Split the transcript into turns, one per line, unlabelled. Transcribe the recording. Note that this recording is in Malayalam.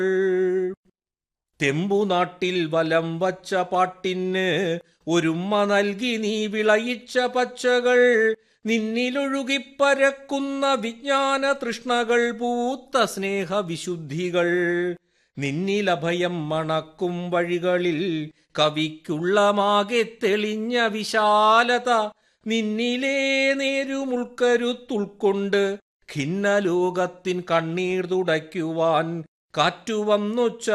തെമ്പുനാട്ടിൽ വലം വച്ച പാട്ടിന് ഒരുമ്മ നൽകി നീ വിളയിച്ച പച്ചകൾ നിന്നിലൊഴുകിപ്പരക്കുന്ന വിജ്ഞാന തൃഷ്ണകൾ പൂത്ത സ്നേഹവിശുദ്ധികൾ നിന്നിലഭയം മണക്കും വഴികളിൽ കവിക്കുള്ളമാകെ തെളിഞ്ഞ വിശാലത നിന്നിലേ നേരുമുൾക്കരുത്തുൾക്കൊണ്ട് ഖിന്നലോകത്തിൻ കണ്ണീർ തുടയ്ക്കുവാൻ കാറ്റുവന്നൊച്ച